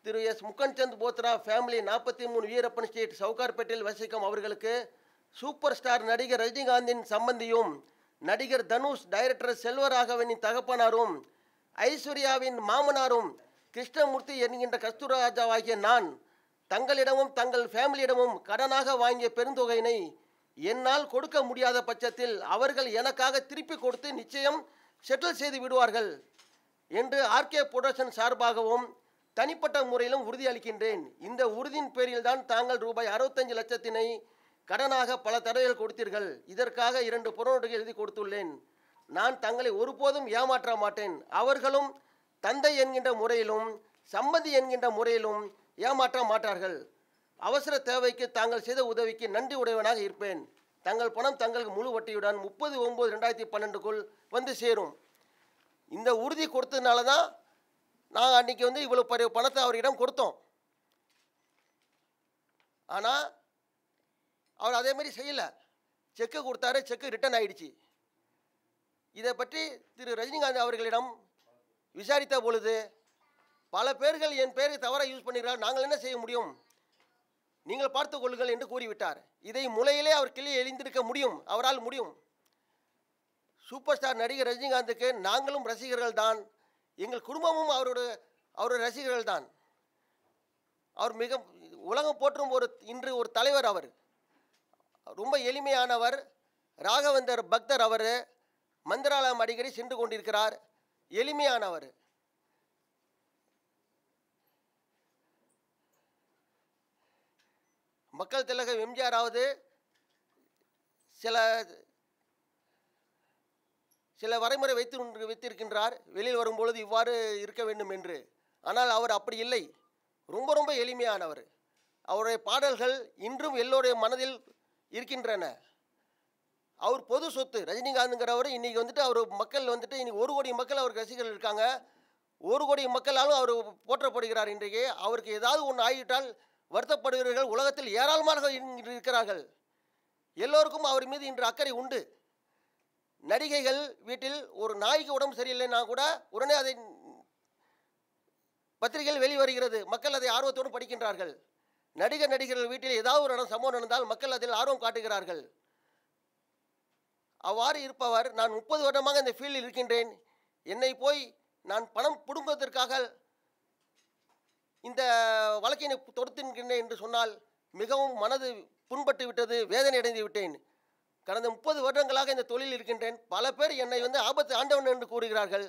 திரு S முக்கன்சந்த் போத்ரா family நாற்பத்தி மூணு Veerappan street சவுகார்பேட்டையில் வசிக்கும் அவர்களுக்கு சூப்பர் ஸ்டார் நடிகர் ரஜினிகாந்தின் சம்பந்தியும் நடிகர் தனுஷ் டைரக்டர் செல்வராகவனின் தகப்பனாரும் ஐஸ்வர்யாவின் மாமனாரும் கிருஷ்ணமூர்த்தி என்கின்ற கஸ்தூராஜாவாகிய நான் தங்களிடமும் தங்கள் ஃபேமிலியிடமும் கடனாக வாங்கிய பெருந்தொகையினை என்னால் கொடுக்க முடியாத பட்சத்தில் அவர்கள் எனக்காக திருப்பி கொடுத்து நிச்சயம் செட்டில் செய்து விடுவார்கள் என்று ஆர்கே புரொடக்ஷன் சார்பாகவும் தனிப்பட்ட முறையிலும் உறுதியளிக்கின்றேன் இந்த உறுதியின் பேரில் தான் தாங்கள் ரூபாய் அறுபத்தஞ்சு லட்சத்தினை கடனாக பல தடவைகள் கொடுத்தீர்கள் இதற்காக இரண்டு புறநோட்டுகள் எழுதி கொடுத்துள்ளேன் நான் தங்களை ஒருபோதும் ஏமாற்ற மாட்டேன் அவர்களும் தந்தை என்கின்ற முறையிலும் சம்மதி என்கின்ற முறையிலும் ஏமாற்ற மாட்டார்கள் அவசர தேவைக்கு தாங்கள் செய்த உதவிக்கு நன்றி உடையவனாக இருப்பேன் தங்கள் பணம் தங்களுக்கு முழு வட்டியுடன் முப்பது ஒம்பது ரெண்டாயிரத்தி பன்னெண்டுக்குள் வந்து சேரும் இந்த உறுதி கொடுத்ததுனால தான் நாங்கள் அன்றைக்கி வந்து இவ்வளோ பெரிய பணத்தை அவரிடம் கொடுத்தோம் ஆனால் அவர் அதேமாரி செய்யலை செக்கு கொடுத்தாரு செக்கு ரிட்டர்ன் ஆயிடுச்சு இதை பற்றி திரு ரஜினிகாந்த் அவர்களிடம் விசாரித்த பொழுது பல பேர்கள் என் பேரை தவறாக யூஸ் பண்ணிக்கிறார் நாங்கள் என்ன செய்ய முடியும் நீங்கள் பார்த்துக் கொள்ளுங்கள் என்று கூறிவிட்டார் இதை முளையிலே அவர் கிளி எழுந்திருக்க முடியும் அவரால் முடியும் சூப்பர் ஸ்டார் நடிகர் ரஜினிகாந்துக்கு நாங்களும் ரசிகர்கள் தான் எங்கள் குடும்பமும் அவரோட அவரோட ரசிகர்கள் தான் அவர் மிக உலகம் போற்றும் ஒரு இன்று ஒரு தலைவர் அவர் ரொம்ப எளிமையானவர் ராகவேந்தர் பக்தர் அவர் மந்திராலயம் அடிக்கடி சென்று கொண்டிருக்கிறார் எளிமையானவர் மக்கள் திலகம் எம்ஜிஆராவது சில சில வரைமுறை வைத்து வைத்திருக்கின்றார் வெளியில் வரும்பொழுது இவ்வாறு இருக்க வேண்டும் என்று ஆனால் அவர் அப்படி இல்லை ரொம்ப ரொம்ப எளிமையானவர் அவருடைய பாடல்கள் இன்றும் எல்லோருடைய மனதில் இருக்கின்றன அவர் பொது சொத்து ரஜினிகாந்துங்கிறவர் இன்றைக்கி வந்துட்டு அவர் மக்கள் வந்துட்டு இன்றைக்கி ஒரு கோடி மக்கள் அவருக்கு ரசிகர்கள் இருக்காங்க ஒரு கோடி மக்களாலும் அவர் போற்றப்படுகிறார் இன்றைக்கு அவருக்கு ஏதாவது ஒன்று ஆகிவிட்டால் வருத்தப்படுகிறவர்கள் உலகத்தில் ஏராளமாக இன்று இருக்கிறார்கள் எல்லோருக்கும் அவர் மீது இன்று அக்கறை உண்டு நடிகைகள் வீட்டில் ஒரு நாய்க்கு உடம்பு சரியில்லைன்னா கூட உடனே அதை பத்திரிகையில் வெளிவருகிறது மக்கள் அதை ஆர்வத்தோடு படிக்கின்றார்கள் நடிகர் நடிகர்கள் வீட்டில் ஏதாவது ஒரு இடம் சம்பவம் நடந்தால் மக்கள் அதில் ஆர்வம் காட்டுகிறார்கள் அவ்வாறு இருப்பவர் நான் முப்பது வருடமாக இந்த ஃபீல்டில் இருக்கின்றேன் என்னை போய் நான் பணம் பிடுங்குவதற்காக இந்த வழக்கினை தொடுத்திருக்கின்றேன் என்று சொன்னால் மிகவும் மனது புண்பட்டு விட்டது வேதனை அடைந்து விட்டேன் கடந்த முப்பது வருடங்களாக இந்த தொழில் இருக்கின்றேன் பல பேர் என்னை வந்து ஆபத்து ஆண்டவன் என்று கூறுகிறார்கள்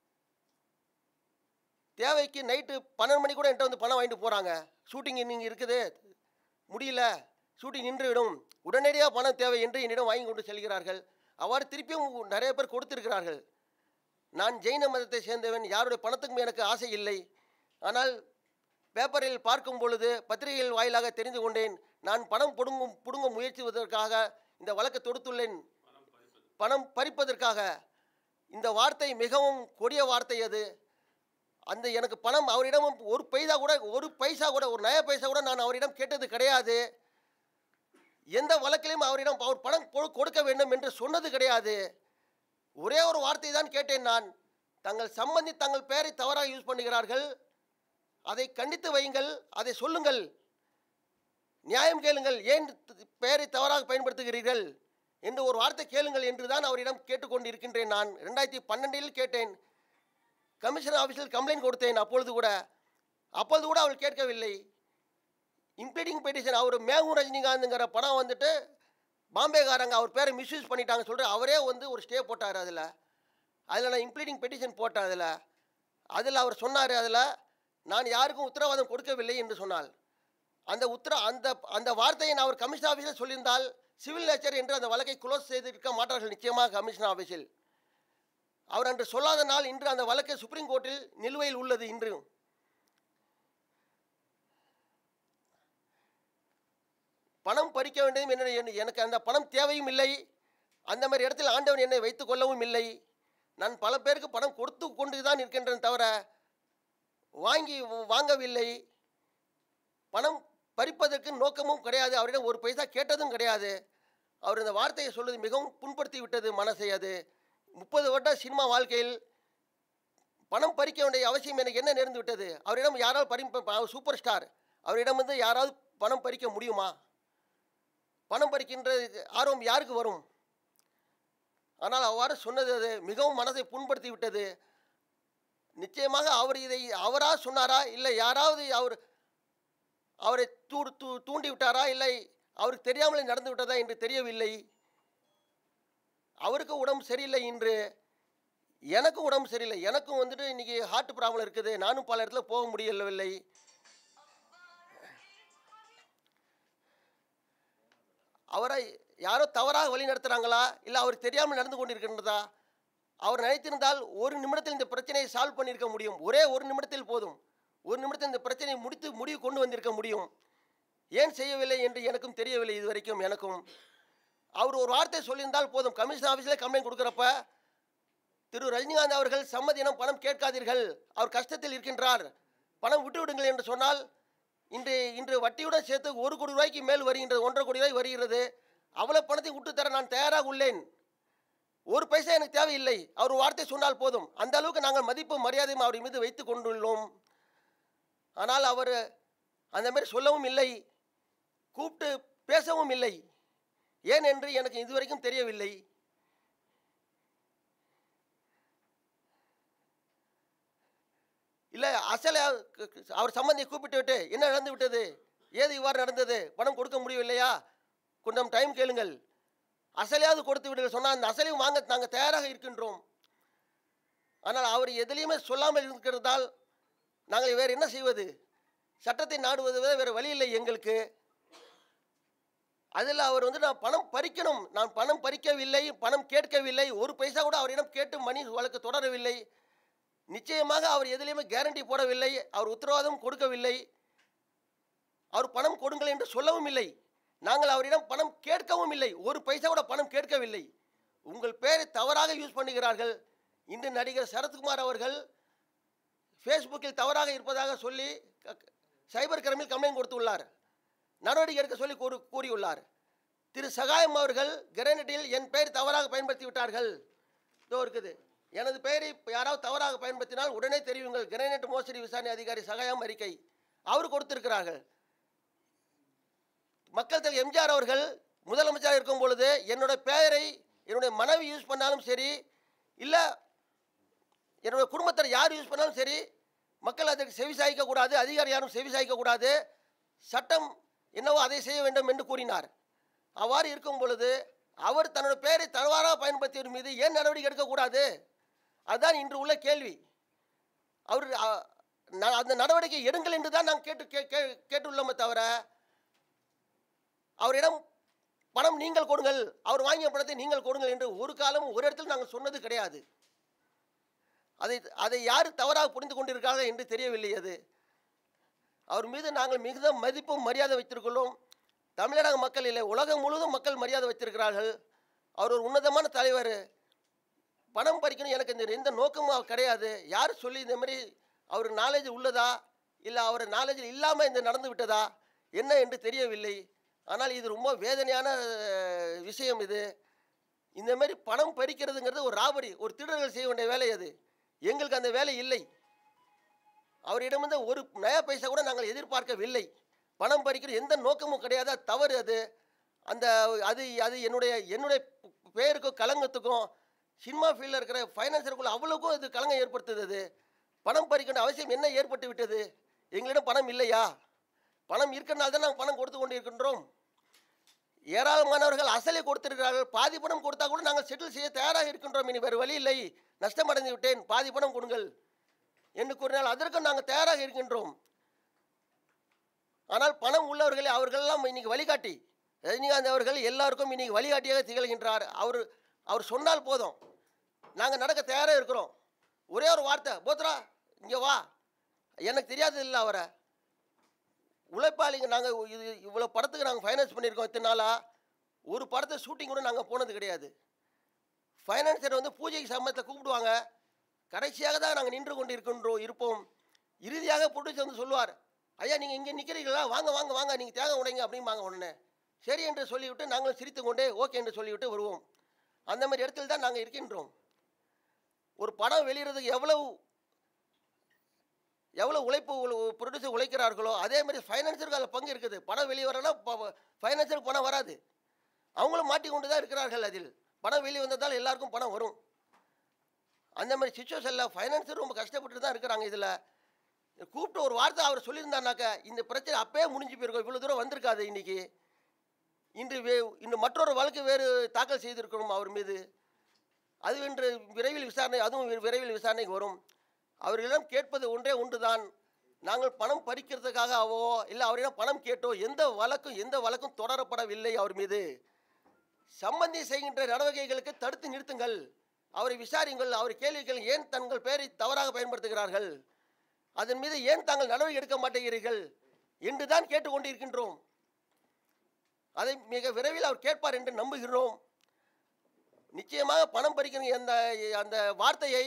தேவைக்கு நைட்டு பன்னெண்டு மணி கூட என்கிட்ட வந்து பணம் வாங்கிட்டு போகிறாங்க ஷூட்டிங் நீங்கள் இருக்குது முடியல ஷூட்டிங் நின்றுவிடும் உடனடியாக பணம் தேவை என்று என்னிடம் வாங்கி கொண்டு செல்கிறார்கள் அவ்வாறு திருப்பியும் நிறைய பேர் கொடுத்திருக்கிறார்கள் நான் ஜெயின மதத்தை சேர்ந்தவன் யாருடைய பணத்துக்கும் எனக்கு ஆசை இல்லை ஆனால் பேப்பரில் பார்க்கும் பொழுது பத்திரிகைகள் வாயிலாக தெரிந்து கொண்டேன் நான் பணம் பிடுங்கும் பிடுங்க முயற்சிவதற்காக இந்த வழக்கை தொடுத்துள்ளேன் பணம் பறிப்பதற்காக இந்த வார்த்தை மிகவும் கொடிய வார்த்தை அது அந்த எனக்கு பணம் அவரிடம் ஒரு பைசா கூட ஒரு பைசா கூட ஒரு நய பைசா கூட நான் அவரிடம் கேட்டது கிடையாது எந்த வழக்கிலையும் அவரிடம் அவர் பணம் கொ- கொடுக்க வேண்டும் என்று சொன்னது கிடையாது ஒரே ஒரு வார்த்தை தான் கேட்டேன் நான் தங்கள் சம்பந்தி தங்கள் பெயரை தவறாக யூஸ் பண்ணுகிறார்கள் அதை கண்டித்து வையுங்கள் அதை சொல்லுங்கள் நியாயம் கேளுங்கள் ஏன் த- பெயரை தவறாக பயன்படுத்துகிறீர்கள் என்று ஒரு வார்த்தை கேளுங்கள் என்று தான் அவரிடம் கேட்டுக்கொண்டு இருக்கின்றேன் நான் ரெண்டாயிரத்தி பன்னெண்டில் கேட்டேன் கமிஷனர் ஆஃபீஸில் கம்ப்ளைண்ட் கொடுத்தேன் அப்பொழுது கூட அப்பொழுது கூட அவள் கேட்கவில்லை இம்ப்ளீடிங் பெட்டிஷன் அவர் மேகும் ரஜினிகாந்துங்கிற படம் வந்துட்டு பாம்பேக்காரங்க அவர் பேரை மிஸ்யூஸ் பண்ணிட்டாங்க சொல்லிட்டு அவரே வந்து ஒரு ஸ்டே போட்டார் அதில் அதில் நான் இம்ப்ளீடிங் பெட்டிஷன் போட்டேன் அதில் அதில் அவர் சொன்னார் அதில் நான் யாருக்கும் உத்தரவாதம் கொடுக்கவில்லை என்று சொன்னால் அந்த உத்தர அந்த அந்த வார்த்தையை நான் அவர் கமிஷன் ஆஃபீஸில் சொல்லியிருந்தால் சிவில் நேச்சர் என்று அந்த வழக்கை க்ளோஸ் செய்திருக்க மாட்டார்கள் நிச்சயமாக கமிஷன் ஆஃபீஸில் அவர் அன்று சொல்லாத நாள் இன்று அந்த வழக்கு சுப்ரீம் கோர்ட்டில் நிலுவையில் உள்ளது இன்று பணம் பறிக்க வேண்டும் என்ன என்ன- எனக்கு அந்த பணம் தேவையும் இல்லை அந்த மாதிரி இடத்தில் ஆண்டவன் என்னை வைத்துக் கொள்ளவும் இல்லை நான் பல பேருக்கு பணம் கொடுத்து கொண்டு தான் இருக்கின்றேன் தவிர வாங்கி வாங்கவில்லை பணம் பறிப்பதற்கு நோக்கமும் கிடையாது அவரிடம் ஒரு பைசா கேட்டதும் கிடையாது அவர் இந்த வார்த்தையை சொல்வது மிகவும் புண்படுத்தி விட்டது மனசை அது முப்பது வருட சினிமா வாழ்க்கையில் பணம் பறிக்க வேண்டிய அவசியம் எனக்கு என்ன நேர்ந்து விட்டது அவரிடம் யாராவது பறி அவர் சூப்பர் ஸ்டார் அவரிடம் வந்து யாராவது பணம் பறிக்க முடியுமா பணம் பறிக்கின்ற ஆர்வம் யாருக்கு வரும் ஆனால் அவ்வாறு சொன்னது அது மிகவும் மனதை புண்படுத்தி விட்டது நிச்சயமாக அவர் இதை அவரா சொன்னாரா இல்லை யாராவது அவர் அவரை தூ தூ தூண்டி விட்டாரா இல்லை அவருக்கு தெரியாமலே நடந்து விட்டதா என்று தெரியவில்லை அவருக்கு உடம்பு சரியில்லை இன்று எனக்கும் உடம்பு சரியில்லை எனக்கும் வந்துட்டு இன்னைக்கு ஹார்ட் ப்ராப்ளம் இருக்குது நானும் பல இடத்துல போக முடியவில்லை அவரை யாரோ தவறாக வழி நடத்துகிறாங்களா இல்லை அவர் தெரியாமல் நடந்து கொண்டிருக்கின்றதா அவர் நினைத்திருந்தால் ஒரு நிமிடத்தில் இந்த பிரச்சனையை சால்வ் பண்ணியிருக்க முடியும் ஒரே ஒரு நிமிடத்தில் போதும் ஒரு நிமிடத்தில் இந்த பிரச்சனையை முடித்து முடிவு கொண்டு வந்திருக்க முடியும் ஏன் செய்யவில்லை என்று எனக்கும் தெரியவில்லை இது வரைக்கும் எனக்கும் அவர் ஒரு வார்த்தை சொல்லியிருந்தால் போதும் கமிஷன் ஆஃபீஸில் கம்ப்ளைண்ட் கொடுக்குறப்ப திரு ரஜினிகாந்த் அவர்கள் சம்மதினம் பணம் கேட்காதீர்கள் அவர் கஷ்டத்தில் இருக்கின்றார் பணம் விட்டு விடுங்கள் என்று சொன்னால் இன்று இன்று வட்டியுடன் சேர்த்து ஒரு கோடி ரூபாய்க்கு மேல் வருகின்றது ஒன்றரை கோடி ரூபாய் வருகிறது அவ்வளோ பணத்தை விட்டு தர நான் தயாராக உள்ளேன் ஒரு பைசா எனக்கு தேவையில்லை அவர் ஒரு வார்த்தை சொன்னால் போதும் அந்த அளவுக்கு நாங்கள் மதிப்பு மரியாதையும் அவர் மீது வைத்து கொண்டுள்ளோம் ஆனால் அவர் அந்த மாதிரி சொல்லவும் இல்லை கூப்பிட்டு பேசவும் இல்லை ஏன் என்று எனக்கு இதுவரைக்கும் தெரியவில்லை இல்லை அசலை அவர் சம்பந்தியை கூப்பிட்டு விட்டு என்ன நடந்து விட்டது ஏது இவ்வாறு நடந்தது பணம் கொடுக்க முடியவில்லையா கொஞ்சம் டைம் கேளுங்கள் அசலையாவது கொடுத்து விடுங்கள் சொன்னால் அந்த அசலையும் வாங்க நாங்கள் தயாராக இருக்கின்றோம் ஆனால் அவர் எதிலையுமே சொல்லாமல் இருக்கிறதால் நாங்கள் வேறு என்ன செய்வது சட்டத்தை நாடுவது விட வேறு வழி இல்லை எங்களுக்கு அதில் அவர் வந்து நான் பணம் பறிக்கணும் நான் பணம் பறிக்கவில்லை பணம் கேட்கவில்லை ஒரு பைசா கூட அவரிடம் கேட்டு மணி வழக்கு தொடரவில்லை நிச்சயமாக அவர் எதிலையுமே கேரண்டி போடவில்லை அவர் உத்தரவாதம் கொடுக்கவில்லை அவர் பணம் கொடுங்கள் என்று சொல்லவும் இல்லை நாங்கள் அவரிடம் பணம் கேட்கவும் இல்லை ஒரு பைசா கூட பணம் கேட்கவில்லை உங்கள் பெயரை தவறாக யூஸ் பண்ணுகிறார்கள் இன்று நடிகர் சரத்குமார் அவர்கள் ஃபேஸ்புக்கில் தவறாக இருப்பதாக சொல்லி க- சைபர் கிரைமில் கம்ப்ளைண்ட் கொடுத்துள்ளார் நடவடிக்கை எடுக்க சொல்லி கூறு கூறியுள்ளார் திரு சகாயம் அவர்கள் கிரேனட்டில் என் பெயர் தவறாக பயன்படுத்தி விட்டார்கள் இதோ இருக்குது எனது பெயரை யாராவது தவறாக பயன்படுத்தினால் உடனே தெரிவிங்கள் கிரேனைட் மோசடி விசாரணை அதிகாரி சகாயம் அறிக்கை அவர் கொடுத்திருக்கிறார்கள் மக்கள் தலைவர் எம்ஜிஆர் அவர்கள் முதலமைச்சராக இருக்கும் பொழுது என்னோட பெயரை என்னுடைய மனைவி யூஸ் பண்ணாலும் சரி இல்லை என்னுடைய குடும்பத்தில் யார் யூஸ் பண்ணாலும் சரி மக்கள் அதற்கு செவி சாய்க்க கூடாது அதிகாரி யாரும் செவி சாய்க்க கூடாது சட்டம் என்னவோ அதை செய்ய வேண்டும் என்று கூறினார் அவ்வாறு இருக்கும் பொழுது அவர் தன்னோட பெயரை தவறாக பயன்படுத்தியவர் மீது ஏன் நடவடிக்கை எடுக்கக்கூடாது அதுதான் இன்று உள்ள கேள்வி அவர் அ, ந- அந்த நடவடிக்கை எடுங்கள் என்று தான் நாங்கள் கேட்டு கே கே- கேட்டுள்ளோமே தவிர அவரிடம் பணம் நீங்கள் கொடுங்கள் அவர் வாங்கிய பணத்தை நீங்கள் கொடுங்கள் என்று ஒரு காலம் ஒரு இடத்தில் நாங்கள் சொன்னது கிடையாது அதை அதை யார் தவறாக புரிந்து கொண்டிருக்கார்கள் என்று தெரியவில்லை அது அவர் மீது நாங்கள் மிகுந்த மதிப்பும் மரியாதை வைத்திருக்கிறோம் தமிழக மக்கள் இல்லை உலகம் முழுவதும் மக்கள் மரியாதை வைத்திருக்கிறார்கள் அவர் ஒரு உன்னதமான தலைவர் பணம் பறிக்கணும் எனக்கு இந்த எந்த நோக்கமும் கிடையாது யார் சொல்லி இந்த மாதிரி அவர் நாலேஜ் உள்ளதா இல்லை அவர் நாலேஜ் இல்லாமல் இந்த நடந்து விட்டதா என்ன என்று தெரியவில்லை ஆனால் இது ரொம்ப வேதனையான அஹ், விஷயம் இது இந்த மாதிரி பணம் பறிக்கிறதுங்கிறது ஒரு ராபரி ஒரு திருடர்கள் செய்ய வேண்டிய வேலை அது எங்களுக்கு அந்த வேலை இல்லை அவரிடமிருந்து ஒரு நயா பைசா கூட நாங்கள் எதிர்பார்க்கவில்லை பணம் பறிக்கிற எந்த நோக்கமும் கிடையாது அது தவறு அது அந்த அது அது என்னுடைய என்னுடைய பெயருக்கும் களங்கத்துக்கும் சினிமா ஃபீல்டில் இருக்கிற ஃபைனான்சருக்குள்ள அவ்வளோக்கும் இது களங்கம் ஏற்படுத்துது அது பணம் பறிக்கின்ற அவசியம் என்ன ஏற்பட்டு விட்டது எங்களிடம் பணம் இல்லையா பணம் இருக்கிறனால தான் நாங்கள் பணம் கொடுத்து கொண்டு இருக்கின்றோம் ஏராளமானவர்கள் அசலை கொடுத்திருக்கிறார்கள் பாதி பணம் கொடுத்தா கூட நாங்கள் செட்டில் செய்ய தயாராக இருக்கின்றோம் இனி வேறு வழி இல்லை நஷ்டமடைந்து விட்டேன் பாதி பணம் கொடுங்கள் என்று கூறினால் அதற்கும் நாங்கள் தயாராக இருக்கின்றோம் ஆனால் பணம் உள்ளவர்களே அவர்களெல்லாம் இன்னைக்கு வழிகாட்டி ரஜினிகாந்த் அவர்கள் எல்லாருக்கும் இன்னைக்கு வழிகாட்டியாக திகழ்கின்றார் அவர் அவர் சொன்னால் போதும் நாங்கள் நடக்க தயாராக இருக்கிறோம் ஒரே ஒரு வார்த்தை போத்ரா இங்கே வா எனக்கு தெரியாது இல்லை அவரை உழைப்பாளிங்க நாங்கள் இது இவ்வளோ படத்துக்கு நாங்கள் ஃபைனான்ஸ் பண்ணியிருக்கோம் இத்தனை நாளாக ஒரு படத்தை ஷூட்டிங் கூட நாங்கள் போனது கிடையாது ஃபைனான்சர் வந்து பூஜைக்கு சமயத்தில் கூப்பிடுவாங்க கடைசியாக தான் நாங்கள் நின்று கொண்டு இருக்கின்றோம் இருப்போம் இறுதியாக ப்ரொடியூசர் வந்து சொல்லுவார் ஐயா நீங்கள் இங்கே நிற்கிறீங்களா வாங்க வாங்க வாங்க நீங்கள் தேங்க உடைங்க அப்படிம்பாங்க உடனே சரி என்று சொல்லிவிட்டு நாங்களும் சிரித்து கொண்டே ஓகே என்று சொல்லிவிட்டு வருவோம் அந்த மாதிரி இடத்தில் தான் நாங்கள் இருக்கின்றோம் ஒரு படம் வெளியிடுறதுக்கு எவ்வளவு எவ்வளோ உழைப்பு ப்ரொடியூசர் உழைக்கிறார்களோ அதே மாதிரி ஃபைனான்சருக்கு அதில் பங்கு இருக்குது பணம் வெளியே வரனா ஃபைனான்சருக்கு பணம் வராது அவங்களும் மாட்டிக்கொண்டு தான் இருக்கிறார்கள் அதில் பணம் வெளியே வந்ததால் எல்லாருக்கும் பணம் வரும் அந்த மாதிரி சுச்சுவேஷனில் ஃபைனான்சர் ரொம்ப கஷ்டப்பட்டு தான் இருக்கிறாங்க இதில் கூப்பிட்டு ஒரு வார்த்தை அவர் சொல்லியிருந்தாருனாக்கா இந்த பிரச்சனை அப்பயே முடிஞ்சு போயிருக்கும் இவ்வளோ தூரம் வந்திருக்காது இன்னைக்கு இன்று வே இன்று மற்றொரு வழக்கு வேறு தாக்கல் செய்திருக்கணும் அவர் மீது அது இன்று விரைவில் விசாரணை அதுவும் வி- விரைவில் விசாரணைக்கு வரும் அவர்களிடம் கேட்பது ஒன்றே ஒன்றுதான் நாங்கள் பணம் பறிக்கிறதுக்காகவோ இல்லை அவரிடம் பணம் கேட்டோ எந்த வழக்கும் எந்த வழக்கும் தொடரப்படவில்லை அவர் மீது சம்பந்தி செய்கின்ற நடவடிக்கைகளுக்கு தடுத்து நிறுத்துங்கள் அவரை விசாரியுங்கள் அவர் கேள்விகள் ஏன் தங்கள் பெயரை தவறாக பயன்படுத்துகிறார்கள் அதன் மீது ஏன் தாங்கள் நடவடிக்கை எடுக்க மாட்டேங்கிறீர்கள் என்று தான் கேட்டுக்கொண்டிருக்கின்றோம் அதை மிக விரைவில் அவர் கேட்பார் என்று நம்புகிறோம் நிச்சயமாக பணம் பறிக்கிற அந்த அந்த வார்த்தையை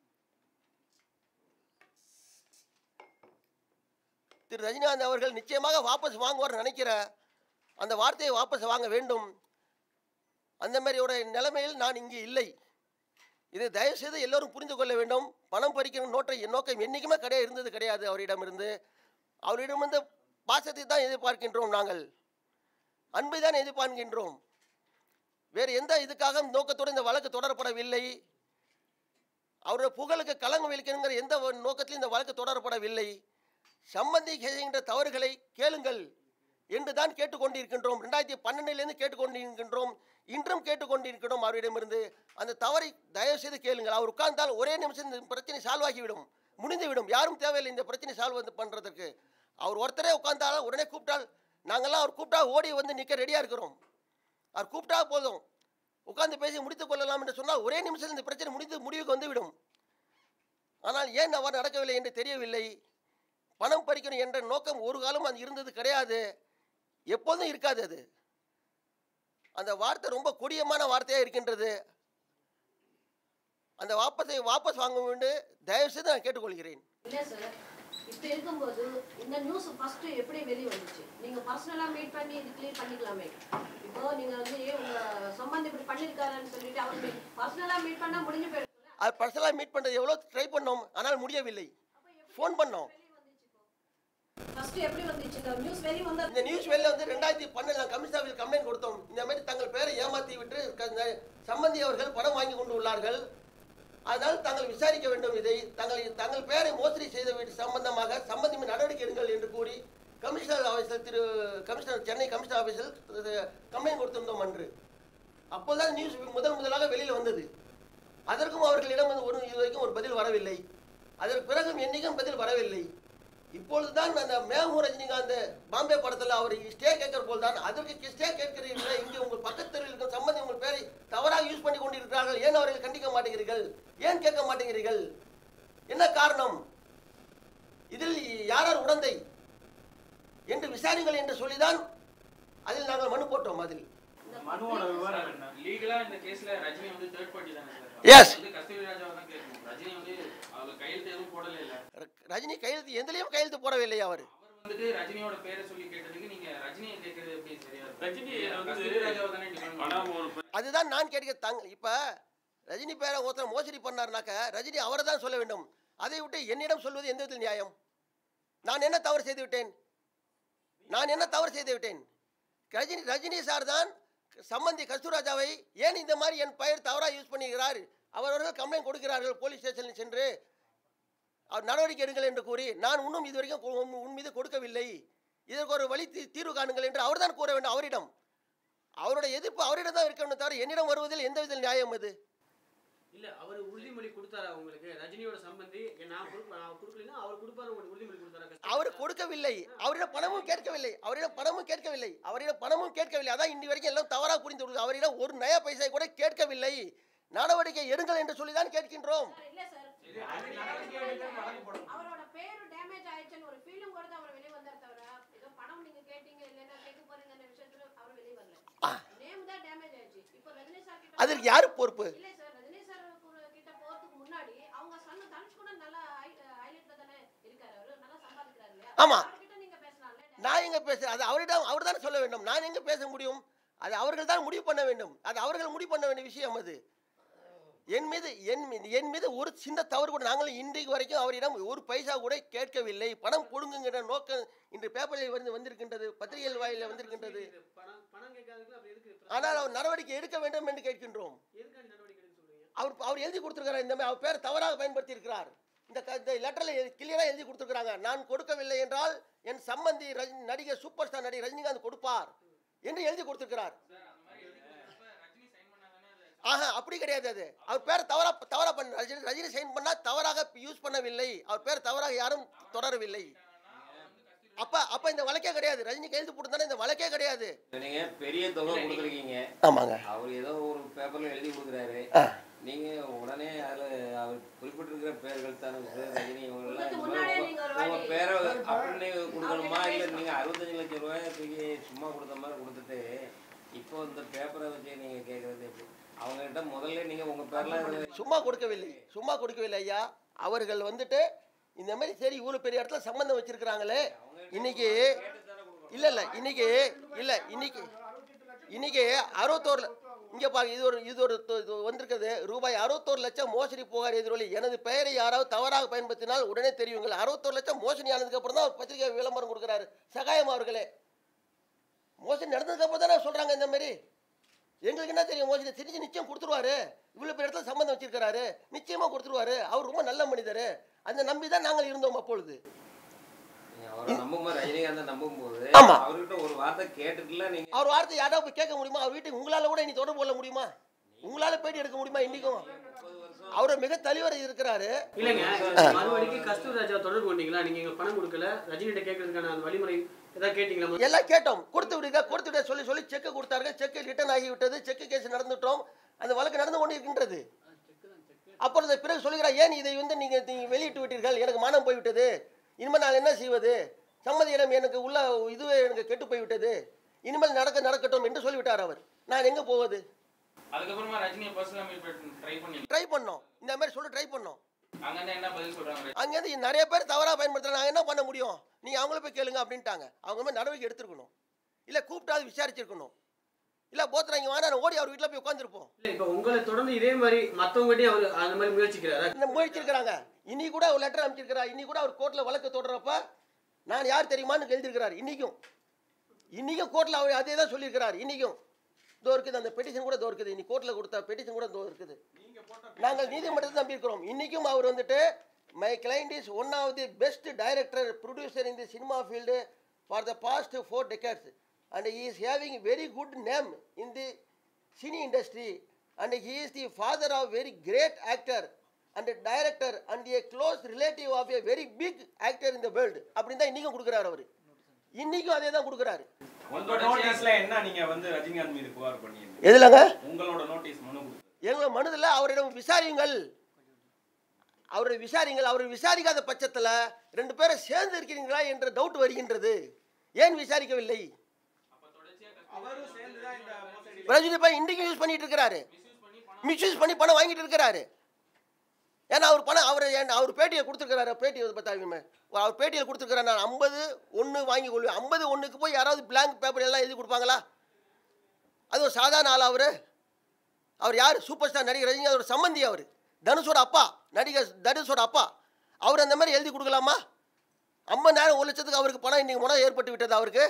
திரு ரஜினிகாந்த் அவர்கள் நிச்சயமாக வாபஸ் வாங்குவார் நினைக்கிறேன் அந்த வார்த்தையை வாபஸ் வாங்க வேண்டும் அந்த மாதிரி ஒரு நிலைமையில் நான் இங்கே இல்லை இதை தயவுசெய்து எல்லோரும் புரிந்து கொள்ள வேண்டும் பணம் பறிக்கிற நோட்டை நோக்கம் என்றைக்குமே கிடையாது இருந்தது கிடையாது அவரிடமிருந்து அவரிடமிருந்து பாசத்தை தான் எதிர்பார்க்கின்றோம் நாங்கள் அன்பை தான் எதிர்பார்க்கின்றோம் வேறு எந்த இதுக்காக நோக்கத்தோடு இந்த வழக்கு தொடரப்படவில்லை அவருடைய புகழுக்கு களங்கம் விளைக்கணுங்கிற எந்த ஒரு நோக்கத்திலும் இந்த வழக்கு தொடரப்படவில்லை சம்பந்தி செய்கின்ற தவறுகளை கேளுங்கள் என்று தான் கேட்டுக்கொண்டிருக்கின்றோம் ரெண்டாயிரத்தி பன்னெண்டிலிருந்து கேட்டுக்கொண்டிருக்கின்றோம் இன்றும் கேட்டுக்கொண்டிருக்கிறோம் அவரிடமிருந்து அந்த தவறை தயவு செய்து கேளுங்கள் அவர் உட்கார்ந்தால் ஒரே நிமிஷம் இந்த பிரச்சனை சால்வ் ஆகிவிடும் முடிந்துவிடும் யாரும் தேவையில்லை இந்த பிரச்சனை சால்வ் வந்து பண்ணுறதுக்கு அவர் ஒருத்தரே உட்கார்ந்தாலும் உடனே கூப்பிட்டால் நாங்கள்லாம் அவர் கூப்பிட்டா ஓடி வந்து நிற்க ரெடியாக இருக்கிறோம் அவர் கூப்பிட்டா போதும் உட்கார்ந்து பேசி முடித்துக் கொள்ளலாம் என்று சொன்னால் ஒரே நிமிஷத்தில் இந்த பிரச்சனை முடிந்து முடிவுக்கு வந்துவிடும் ஆனால் ஏன் அவர் நடக்கவில்லை என்று தெரியவில்லை பணம் பறிக்கணும் என்ற நோக்கம் ஒரு காலம் அது இருந்தது கிடையாது எப்போதும் இருக்காது அது அந்த வார்த்தை ரொம்ப கொடியமான வார்த்தையாக இருக்கின்றது அந்த வாபஸை வாபஸ் வாங்க வேண்டும் தயவு செய்து நான் கேட்டுக்கொள்கிறேன் இல்ல சார் இப்ப இருக்கும்போது இந்த நியூஸ் ஃபர்ஸ்ட் எப்படி வெளிய வந்துச்சு நீங்க பர்சனலா மீட் பண்ணி இது கிளியர் பண்ணிக்கலாமே இப்போ நீங்க வந்து ஏன் உங்க சம்பந்தி இப்படி பண்ணிருக்காருன்னு சொல்லிட்டு அவர் பர்சனலா மீட் பண்ணா முடிஞ்சு போயிடும் அது பர்சனலாக மீட் பண்ணுறது எவ்வளோ ட்ரை பண்ணோம் ஆனால் முடியவில்லை ஃபோன் பண்ணோம் ஃபர்ஸ்ட் எப்படி வந்துச்சு இந்த நியூஸ் வெளிய வந்தா இந்த நியூஸ் வெளில வந்து ரெண்டாயிரத்தி பன்னெண்டுல கமிஷன் ஆஃபீஸ் கம்ப்ளைண்ட் கொடுத்தோம் இந்த மாதிரி தங்கள் பேரை ஏமாற்றி விட்டு க- இந்த சம்பந்தி அவர்கள் பணம் வாங்கி கொண்டு உள்ளார்கள் அதனால் தாங்கள் விசாரிக்க வேண்டும் இதை தங்கள் தங்கள் பெயரை மோசடி செய்த வீட்டு சம்பந்தமாக சம்பந்தி மீது நடவடிக்கை எடுங்கள் என்று கூறி கமிஷனர் ஆஃபீஸில் திரு கமிஷனர் சென்னை கமிஷனர் ஆஃபீஸில் கம்ப்ளைண்ட் கொடுத்திருந்தோம் அன்று அப்போதான் நியூஸ் முதல் முதலாக வெளியில் வந்தது அதற்கும் அவர்களிடம் வந்து ஒரு இது வரைக்கும் ஒரு பதில் வரவில்லை அதற்கு பிறகும் என்னைக்கும் பதில் வரவில்லை இப்பொழுது தான் அந்த மேகமூ ரஜினிகாந்த் பாம்பே படத்தில் அவர் ஸ்டே கேட்கிற போல் தான் அதற்கு ஸ்டே கேட்கிறீர்கள் இங்கே உங்கள் பக்கத்தில் இருக்கும் சம்பந்தி உங்கள் பேரை தவறாக யூஸ் பண்ணி கொண்டிருக்கிறார்கள் ஏன் அவர்கள் கண்டிக்க மாட்டேங்கிறீர்கள் ஏன் கேட்க மாட்டேங்கிறீர்கள் என்ன காரணம் இதில் யார் யார் உடந்தை என்று விசாரிங்கள் என்று சொல்லிதான் அதில் நாங்கள் மனு போட்டோம் அதில் மனுவோட விவரம் என்ன லீகலா இந்த கேஸ்ல ரஜினி வந்து தேர்ட் பார்ட்டி தானே சார் Yes. வந்து கஸ்தூரி ராஜாவை தான் கேட்கணும் ரஜினி வந்து அவங்க கையெழுத்து எதுவும் போடல இல்ல ர- ரஜினி கையெழுத்து எதுலேயும் கையெழுத்து போடவில்லை அவர் அவர் வந்துட்டு ரஜினியோட பேரை சொல்லி கேட்டதுக்கு நீங்க ரஜினியை கேட்கறது எப்படி சரியா இருக்கும்? ரஜினி வந்து கஸ்தூரி ராஜாவை தானே டிமாண்ட் பணம் ஒரு பெ- அதுதான் நான் கேட்க தாங்க இப்போ ரஜினி பேரை ஒருத்தர் மோசடி பண்ணார்னாக்க ரஜினி அவரை தான் சொல்ல வேண்டும் அதை விட்டு என்னிடம் சொல்வது எந்த விதத்தில் நியாயம் நான் என்ன தவறு செய்து விட்டேன் நான் என்ன தவறு செய்து விட்டேன் ரஜினி ரஜினி சார் தான் சம்பந்தி கஸ்தூராஜாவை ஏன் இந்த மாதிரி என் பெயர் தவறாக யூஸ் பண்ணுகிறார் அவர்கள் கம்ப்ளைண்ட் கொடுக்கிறார்கள் போலீஸ் ஸ்டேஷனில் சென்று அவர் நடவடிக்கை எடுங்கள் என்று கூறி நான் இன்னும் இதுவரைக்கும் கு- உன் உன் மீது கொடுக்கவில்லை இதற்கு ஒரு வழி தீ- தீர்வு காணுங்கள் என்று அவர்தான் கூற வேண்டும் அவரிடம் அவருடைய எதிர்ப்பு அவரிடம் தான் இருக்கணும் தவிர என்னிடம் வருவதில் எந்த வித நியாயம் அது இல்ல அவர் உறுதிமொழி கொடுத்தாரா உங்களுக்கு ரஜினியோட சம்பந்தி நான் கொடுக்க நான் கொடுக்கலன்னா அவர் கொடுப்பாரு உங்களுக்கு உறுதிமொழி கொடுத்தாரா அவர் கொடுக்கவில்லை அவரிடம் பணமும் கேட்கவில்லை அவரிடம் பணமும் கேட்கவில்லை அவரிடம் பணமும் கேட்கவில்லை அதான் இன்னி வரைக்கும் எல்லாம் தவறாக புரிந்து கொள்ளுங்க அவரிடம் ஒரு நயா பைசா கூட கேட்கவில்லை நடவடிக்கை எடுங்கள் என்று சொல்லி தான் கேட்கின்றோம் இல்ல சார் இது அது நடவடிக்கை எடுக்க வழக்கு போடணும். அவரோட பேரு டேமேஜ் ஆயிடுச்சுன்னு ஒரு ஃபீலிங் கூட தான் அவர் வெளிய வந்தார் தவிர ஏதோ பணம் நீங்க கேட்டீங்க இல்லைன்னா கேட்க போறீங்கன்ற விஷயத்துல அவர் வெளிய வரல ஆ. நேம் தான் டேமேஜ் ஆயிடுச்சு இப்போ ரஜினி சார் கிட்ட அதற்கு யார் பொறுப்பு இல்ல சார் ரஜினி சார் கூட- கிட்ட போறதுக்கு முன்னாடி அவங்க சன் தனுஷ் கூட நல்லா ஹைலைட்ல தானே இருக்காரு அவரு நல்லா சம்பாதிக்கிறாரு இல்லையா ஆமா. அவர்கிட்ட நீங்க பேசலாம்ல நான் எங்க பேச அது அவரிடம் அவர் தான் சொல்ல வேண்டும் நான் எங்க பேச முடியும் அது அவர்கள் தான் முடிவு பண்ண வேண்டும் அது அவர்கள் முடிவு பண்ண வேண்டிய விஷயம் அது என் மீது என் மீது என் மீது ஒரு சின்ன தவறு கூட நாங்கள் இன்றைக்கு வரைக்கும் அவரிடம் ஒரு பைசா கூட கேட்கவில்லை பணம் கொடுங்குங்கிற நோக்கம் இன்று பேப்பரில் வந்து வந்திருக்கின்றது பத்திரிகைகள் வாயில வந்திருக்கின்றது இது பணம் பணம் கேட்காததுக்கு அப்படி எதுக்கு ஆனால் அவர் நடவடிக்கை எடுக்க வேண்டும் என்று கேட்கின்றோம் எதுக்காண்டி நடவடிக்கை எடுக்க சொல்றீங்க அவர் அவர் எழுதி கொடுத்துருக்காரு இந்த மாதிரி அவர் பேர் தவறாக பயன்படுத்தி இருக்கிறார் இந்த க- இந்த லெட்டரில் கிளியராக எழுதி கொடுத்துருக்காங்க நான் கொடுக்கவில்லை என்றால் என் சம்பந்தி ரஜினி நடிகர் சூப்பர் ஸ்டார் நடிகர் ரஜினிகாந்த் கொடுப்பார் என்று எழுதி கொடுத்துருக்கிறார் ரஜினி சைன் பண்ணாதானே அது ஆஹா அப்படி கிடையாது அது அவர் பேர் தவறா தவறா பண்ண ரஜினி ரஜினி சைன் பண்ணா தவறாக யூஸ் பண்ணவில்லை அவர் பேர் தவறாக யாரும் தொடரவில்லை அப்ப அப்ப இந்த வழக்கே கிடையாது ரஜினி கையெழுத்து போட்டுதானே இந்த வழக்கே கிடையாது நீங்க பெரிய தொகை கொடுத்துருக்கீங்க ஆமாங்க அவர் ஏதோ ஒரு பேப்பர்ல எழுதி கொடுக்குறாரு ஆ. நீங்க உடனே அதுல அவர் குறிப்பிட்டிருக்கிற பேர்கள் தானே சார் ரஜினி இவங்கெல்லாம் இந்த முன்னாடியே மாதிரி நீங்க ஒரு உங்க வாட்டி- பேரை அப்படின்னு கொடுக்கணுமா அவர்கிட்ட இல்ல பேசணும். நீங்க அறுபத்தஞ்சு லட்சம் ரூபாய் தூக்கி சும்மா கொடுத்த மாதிரி கொடுத்துட்டு இப்போ இந்த பேப்பரை வச்சு நீங்க கேக்குறது எப்படி அவங்க கிட்ட முதல்ல நீங்க உங்க பேர்ல சும்மா கொடுக்கவில்லை சும்மா கொடுக்கவில்லை ஐயா அவர்கள் வந்துட்டு இந்த மாதிரி சரி இவ்வளவு பெரிய இடத்துல சம்பந்தம் வச்சிருக்கிறாங்களே இன்னைக்கு இல்ல இல்ல இன்னைக்கு இல்ல இன்னைக்கு இன்னைக்கு அறுபத்தோரு ல- இங்க பாருங்க இது ஒரு இது ஒரு து- இது வந்திருக்குது ரூபாய் அறுபத்தோரு லட்சம் மோசடி புகார் எதிரொலி எனது பெயரை யாராவது தவறாக பயன்படுத்தினால் உடனே தெரியுங்கள் அறுபத்தோரு லட்சம் மோசடி ஆனதுக்கு அப்புறம் தான் பத்திரிகை விளம்பரம் கொடுக்குறாரு சகாயம் அவர்களே மோசடி நடந்ததுக்கு அப்புறம் தானே சொல்றாங்க இந்த மாதிரி எங்களுக்கு என்ன தெரியும் மோசடி தெரிஞ்சு நிச்சயம் கொடுத்துருவாரு இவ்வளோ பெரிய இடத்துல சம்மந்தம் வச்சிருக்காரு நிச்சயமா கொடுத்துருவாரு அவர் ரொம்ப நல்ல மனிதர் அந்த நம்பி தான் நாங்கள் இருந்தோம் அப்பொழுது நீங்க அவரை நம்பும் போது ரஜினிகாந்த நம்பும் போது ஆமா. அவர்கிட்ட ஒரு வார்த்தை கேட்டுட்டுல நீங்க அவர் வார்த்தை யாராவது போய் கேட்க முடியுமா அவர் வீட்டுக்கு உங்களால கூட இனி தொடர்பு கொள்ள முடியுமா உங்களால பேட்டி எடுக்க முடியுமா இன்னைக்கும் அவர் மிக தெளிவர் இருக்கிறாரு இல்லைங்க மறுபடிக்கு கஸ்தூரி ராஜா தொடர்பு கொண்டீங்களா நீங்க எங்களுக்கு பணம் கொடுக்கல ரஜினிகிட்ட கேட்கறதுக்கான அந்த வழிமுறை ஏதாவது கேட்டீங்களா எல்லாம் கேட்டோம் கொடுத்து விடுங்க கொடுத்து விட சொல்லி சொல்லி செக் கொடுத்தார்கள் செக் ரிட்டர்ன் ஆகிவிட்டது செக் கேஸ் நடந்துட்டோம் அந்த வழக்கு நடந்து கொண்டு இருக்கின்றது அப்பொழுது பிறகு சொல்லுகிறார் ஏன் இதை வந்து நீங்க நீங்க வெளியிட்டு விட்டீர்கள் எனக்கு மானம் போய்விட்டது இனிமேல் நான் என்ன செய்வது சம்மதியிடம் எனக்கு உள்ள இதுவே எனக்கு கெட்டு போய்விட்டது இனிமேல் நடக்க நடக்கட்டும் என்று சொல்லிவிட்டார் அவர் நான் எங்க போவது அதுக்கப்புறமா ரஜினியை பர்சனலா மீட் பண்ணி ட்ரை பண்ணி ட்ரை பண்ணோம் இந்த மாதிரி சொல்லி ட்ரை பண்ணோம் அங்க இருந்து என்ன பதில் சொல்றாங்க அங்கேருந்து நிறைய பேர் தவறாக பயன்படுத்துறாங்க நான் என்ன பண்ண முடியும் நீங்கள் அவங்கள போய் கேளுங்க அப்படின்ட்டாங்க அவங்க மாதிரி நடவடிக்கை எடுத்துருக்கணும் இல்லை கூப்பிட்டாது விசாரிச்சிருக்கணும் இல்லை போத்துறாங்க இங்கே வாங்க ஓடி அவர் வீட்டில் போய் உட்காந்துருப்போம் இல்ல இப்ப உங்களை தொடர்ந்து இதே மாதிரி மத்தவங்ககிட்டயும் அவர் அந்த மாதிரி முயற்சிக்கிறாரா இந்த முயற்சிருக்கிறாங்க இன்னைக்கு கூட ஒரு லெட்டர் அமைச்சிருக்கிறார் இன்னைக்கு கூட அவர் கோர்ட்டில் வழக்கு தொடர்றப்ப நான் யார் தெரியுமான்னு எழுதியிருக்கிறார் இன்னைக்கும் இன்னைக்கும் கோர்ட்டில் அவர் அதே தான் சொல்லியிருக்கிறார் இன்னைக்கும் இதோ இருக்குது அந்த பெட்டிஷன் கூட இதோ இருக்குது இன்னைக்கு கோர்ட்டில் கொடுத்த பெட்டிஷன் கூட இதோ இருக்குது நாங்கள் நீதிமன்றத்தை நம்பியிருக்கிறோம் இன்னைக்கும் அவர் வந்துட்டு my client is one of the best director producer in the cinema field for the past four decades and he is having very good name in the cine industry and he is the father of very great actor and director and a close relative of a very big actor in the world அப்படின்னு தான் இன்றைக்கும் கொடுக்குறாரு அவர் இன்றைக்கும் அதே தான் கொடுக்குறாரு உங்களோட நோட்டீஸ்ல என்ன நீங்க வந்து ரஜினிகாந்த் மீது புகார் பண்ணீங்க எதுலங்க உங்களோட நோட்டீஸ் மனு கொடுத்து எங்களை மனதில் அவரிடம் விசாரியுங்கள் அவரை விசாரிங்கள் அவரை விசாரிக்காத பட்சத்தில் ரெண்டு பேரும் சேர்ந்து இருக்கிறீங்களா என்ற டவுட் வருகின்றது ஏன் விசாரிக்கவில்லை அவரும் சேர்ந்து தான் இந்த மோசடி ரஜினி பாய் இன்றைக்கும் யூஸ் பண்ணிட்டு இருக்கிறாரு மிஸ்யூஸ் பண்ணி பணம் வாங்கிட்டு இருக்கிறாரு ஏன்னா அவர் பணம் அவர் ஏன் அவர் பேட்டியை கொடுத்துருக்கிறாரு பேட்டி பார்த்தாலுமே அவர் பேட்டியில் கொடுத்துருக்கிறார் நான் ஐம்பது ஒன்று வாங்கி கொள்வேன் ஐம்பது ஒன்றுக்கு போய் யாராவது பிளாங்க் பேப்பர் எல்லாம் எழுதி கொடுப்பாங்களா அது ஒரு சாதாரண ஆள் அவர் அவர் யார் சூப்பர் ஸ்டார் நடிகர் ரஜினி அவர் சம்மந்தி அவர் தனுஷோட அப்பா நடிகர் தனுஷோட அப்பா அவர் அந்த மாதிரி எழுதி கொடுக்கலாமா ஐம்பதாயிரம் ஒரு லட்சத்துக்கு அவருக்கு பணம் இன்னைக்கு முறை ஏற்பட்டு விட்டது அவருக்கு